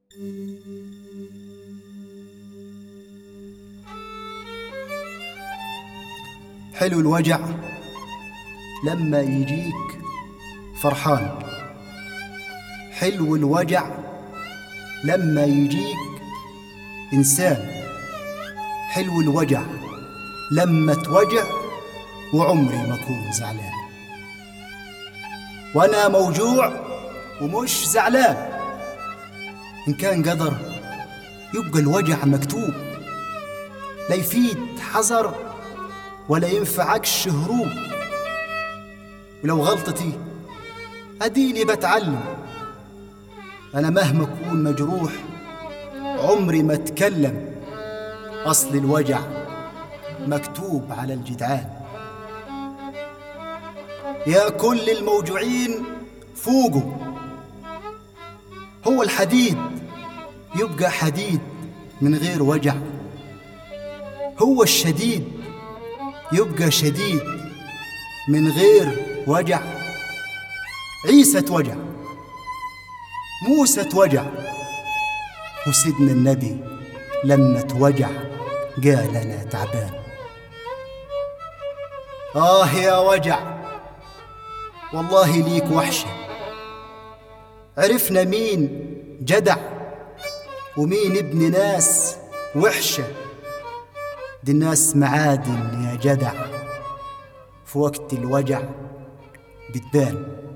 حلو الوجع لما يجيك فرحان حلو الوجع لما يجيك إنسان حلو الوجع لما توجع وعمري ما أكون زعلان وأنا موجوع ومش زعلان إن كان قدر يبقى الوجع مكتوب لا يفيد حذر ولا ينفعكش هروب ولو غلطتي أديني بتعلم أنا مهما أكون مجروح عمري ما أتكلم أصل الوجع مكتوب على الجدعان يا كل الموجوعين فوقوا هو الحديد يبقى حديد من غير وجع هو الشديد يبقى شديد من غير وجع عيسى توجع موسى توجع وسيدنا النبي لما توجع قال انا تعبان اه يا وجع والله ليك وحشه عرفنا مين جدع ومين ابن ناس وحشه دي الناس معادن يا جدع في وقت الوجع بتبان